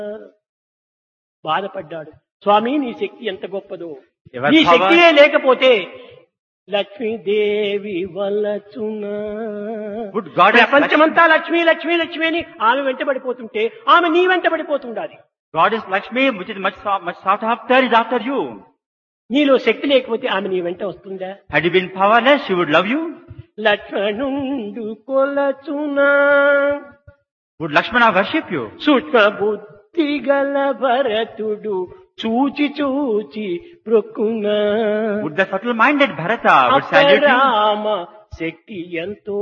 బాధపడ్డాడు స్వామి నీ శక్తి ఎంత గొప్పదో Your నీ power- శక్తియే లేకపోతే లక్ష్మీదేవి వలచున Would God have ప్రపంచమంతా లక్ష్మీ లక్ష్మీ లక్ష్మి అని ఆమె వెంటబడిపోతుంటే ఆమె నీ వెంటబడిపోతుండాలి God is Lakshmi, which is much, sou- much sought after, is after you. నీలో శక్తి లేకపోతే ఆమె నీ వెంట వస్తుందా Had you been powerless, she would love you. లక్ష్మణుండు కొలచునా Would Lakshmana worship you? సూక్ష్మ బుద్ధి గల భరతుడు చూచి చూచి ప్రొక్కునా Would the subtle-minded Bharata would salute you? అపరామ శక్తి ఎంతో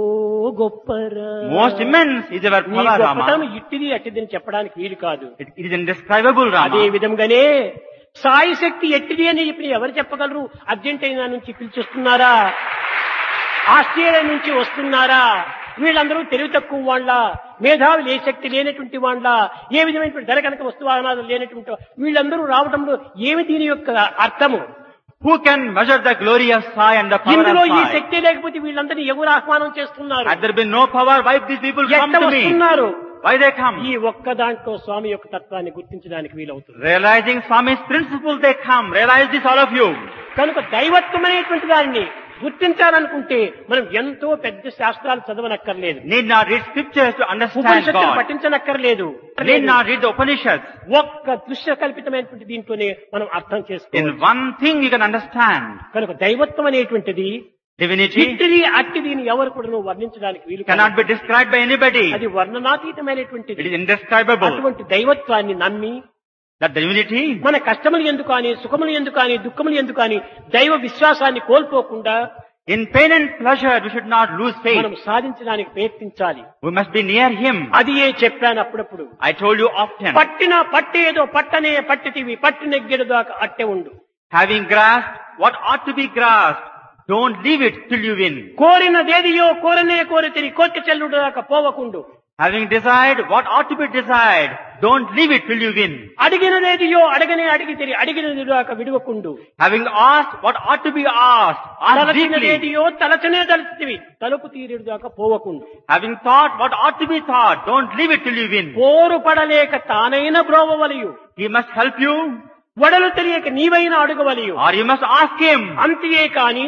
గొప్పరా Most immense is our నీ power, గొప్పతనం Rama. ఇట్టిది అట్టిదని చెప్పడానికి వీలు కాదు It, it is indescribable, అదే Rama. విధంగానే సాయి శక్తి ఎట్టిది అని ఇప్పుడు ఎవరు చెప్పగలరు అర్జెంటీనా నుంచి పిలిచిస్తున్నారా ఆస్ట్రేలియా నుంచి వస్తున్నారా వీళ్ళందరూ తెలివి తక్కువ వాళ్ళ మేధావులు ఏ శక్తి లేనటువంటి వాళ్ళ ఏ విధమైనటువంటి ధర కనుక వస్తువాహనాలు లేనటువంటి వా- వీళ్ళందరూ రావడంలో ఏమి దీని యొక్క అర్థము Who can measure the glory of Sai and the power ఇందులో of ఈ Sai? శక్తి లేకపోతే వీళ్ళందరినీ ఎవరు ఆహ్వానం చేస్తున్నారు Had there been no power, why these people come ఎట్ట to me? వస్తున్నారు Why they come? ఈ ఒక్క దాంట్లో స్వామి యొక్క తత్వాన్ని గుర్తించడానికి వీలవుతుంది Realizing Swami's principle, they come. Realize this, all of you. కనుక దైవత్వం అనేటువంటి దానిని గుర్తించాలనుకుంటే మనం ఎంతో పెద్ద శాస్త్రాలు చదవనక్కర్లేదు Need not read scriptures to understand ఉపనిషత్తులు God. పఠించనక్కర్లేదు Need not read the Upanishads. ఒక్క దృశ్య కల్పితమైనటువంటి దీంట్లోనే మనం అర్థం In చేసుకోవాలి one thing you can understand. కనుక దైవత్వం అనేటువంటిది Divinity ఇట్టిది అట్టిదిని ఎవరు కూడా వర్ణించడానికి వీలు కాదు. cannot be described by anybody. అది వర్ణనాతీతమైనటువంటిది It is indescribable. అటువంటి దైవత్వాన్ని నమ్మి That divinity, మన కష్టములు ఎందుకు అని సుఖములు ఎందుకు అని దుఃఖములు ఎందుకు అని దైవ విశ్వాసాన్ని కోల్పోకుండా in pain and pleasure, we should not lose faith. మనం సాధించడానికి ప్రయత్నించాలి We must be near Him. అది ఏ చెప్పాను అప్పుడప్పుడు I told you often. పట్టిన పట్టేదో పట్టనే పట్టితివి పట్టినెగ్గెడు దాకా అట్టె ఉండు Having grasped what ought to be grasped, don't leave it till you win. కోరినదేదియో కోరనే కోరితిని కోర్టు చెల్లుడు దాకా పోవకుండు Having desired what ought to be desired, don't leave it till you win. అడిగినదేదియో అడగనే అడిగితిరి అడిగినది దాకా విడవకుండు Having asked what ought to be asked, ask deeply. తలచినదేదియో తలచనే తలచితివి తలుపు తీరుడు దాకా పోవకుండు Having thought what ought to be thought, don't leave it till you win. పోరు పడలేక తానైన బ్రోవవలియు He must help you, వడలు తెలియక నీవైనా అడుగవలియు or you must ask Him. అంతియే కాని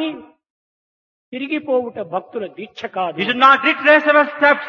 తిరిగిపోవుట భక్తుల దీక్ష కాదు You should not retrace our steps.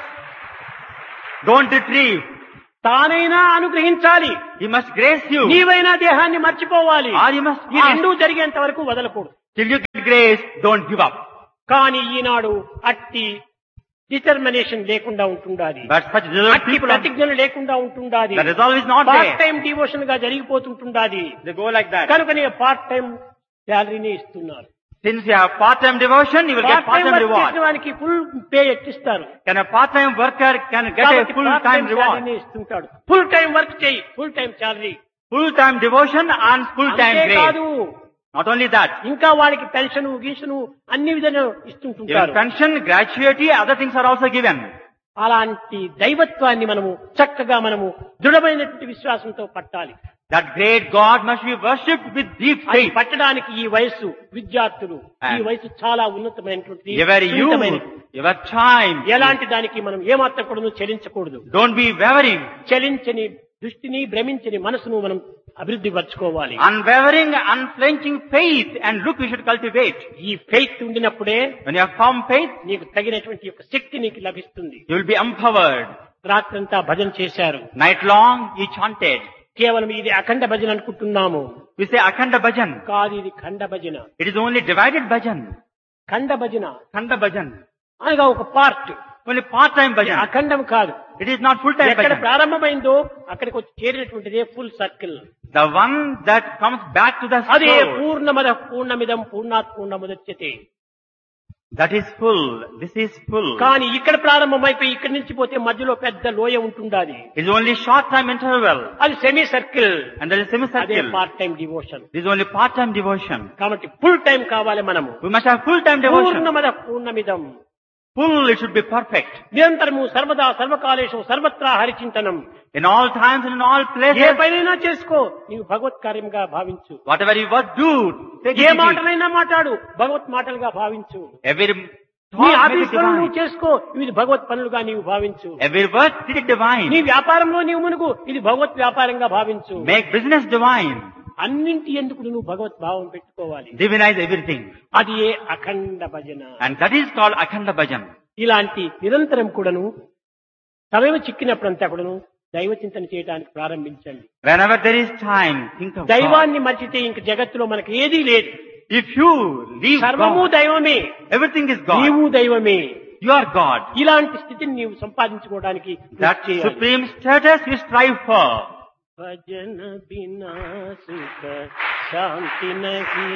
Don't retrieve. తానైనా అనుగ్రహించాలి He must grace you. నీవైనా దేహాన్ని మర్చిపోవాలి Or you must ఈ ask. రెండూ జరిగేంత వరకు వదలకూడదు Till you get grace, don't give up. కానీ ఈనాడు అట్టి డిటర్మినేషన్ లేకుండా ఉంటుండాలి But such resolved అట్టి people, are- ప్రతిజ్ఞలు లేకుండా ఉంటుండాలి the resolve is not part there. Time devotion గా జరిగిపోతుంటుండాలి They go like that. కనుకనే పార్ట్ టైం శాలరీని ఇస్తున్నారు Since you have part-time devotion, you will get part time part-time work reward. చేసిన వానికి ఫుల్ పే ఎట్టిస్తారు Can a part-time worker can get a కాబట్టి part full-time time reward? శాలరీని ఇస్తుంటాడు full time work చేయి full time salary Full-time devotion and full-time కాదు grace. Not only that, ఇంకా వాడికి పెన్షన్ గీషను అన్ని విధాలు even ఇస్తుంటుంటారు pension, gratuity, other things are also given. అలాంటి దైవత్వాన్ని మనము చక్కగా మనము దృఢమైనటువంటి విశ్వాసంతో పట్టాలి That great God must be worshipped with deep అది faith. పట్టడానికి ఈ వయస్సు విద్యార్థులు ఈ And- వయసు చాలా ఉన్నతమైనటువంటి Your youth, సున్నితమైనది. your time. ఎలాంటి దానికి మనం ఏమాత్రం కూడా చెలించకూడదు Don't be wavering. చలించని దృష్టిని భ్రమించని మనసును మనం అభివృద్ధి పరచుకోవాలి Unwavering, unflinching faith and look we should cultivate. ఈ ఫెయిత్ ఉండినప్పుడే When you have firm faith, నీకు తగినటువంటి యొక్క శక్తి నీకు లభిస్తుంది you will be empowered. రాత్రంతా భజన చేశారు Night long, you chanted. కేవలం ఇది అఖండ భజన అనుకుంటున్నాము We say Akhanda Bhajan. కాదు ఇది ఖండ భజన It is only divided bhajan. ఖండ భజన Khanda Bhajan. అనగా ఒక పార్ట్ Only part-time bhajan. అఖండం కాదు It is not full-time ఎక్కడ bhajan. ప్రారంభమైందో అక్కడికి వచ్చి చేరినటువంటిదే full circle The one that comes back to the అదే soul. పూర్ణమద పూర్ణమిదం పూర్ణాత్ పూర్ణముదచ్చతే That is full. This is full. కానీ ఇక్కడ ప్రారంభమైపోయి ఇక్కడి నుంచి పోతే మధ్యలో పెద్ద లోయ ఉంటుండాలి It is only short-time interval. అది semi circle And there is అదే semicircle. Part time devotion This is only part-time devotion. కాబట్టి ఫుల్ టైం కావాలి మనము We must have full-time devotion. పూర్ణమద పూర్ణమిదం Full, it should be perfect. నిరంతరము సర్వదా సర్వకాలేశం సర్వత్రా హరిచింతనం In all times and in all A places. పనైనా చేసుకో నీవు భగవత్ కార్యంగా భావించు Whatever you must do, take A it easy. మాటలైనా మాట్లాడు భగవత్ మాటలుగా భావించు Every నీ Thought make ఆఫీస్ it పనులు divine. నువ్వు చేసుకో ఇవి భగవత్ పనులుగా నీవు భావించు Every word, treat it divine. నీ వ్యాపారంలో నీవు మునుగు ఇది భగవత్ వ్యాపారంగా భావించు Make business divine. అన్నింటి ఎందుకు నువ్వు భగవత్ భావం పెట్టుకోవాలి Divinize everything. అది ఏ అఖండ భజన And that is called Akhanda Bhajan. ఇలాంటి నిరంతరం కూడాను సమయం చిక్కినప్పుడంతా కూడాను దైవ చింతన చేయడానికి ప్రారంభించండి Whenever there is time, think of God. దైవాన్ని మర్చితే ఇంక జగత్తులో మనకి ఏదీ లేదు If you leave సర్వము God, దైవమే everything is God. నీవు దైవమే You are God. ఇలాంటి స్థితిని నీవు సంపాదించుకోవడానికి కృషి That చేయాలి. supreme status you strive for. భజన బినా సుఖ శాంతి నహి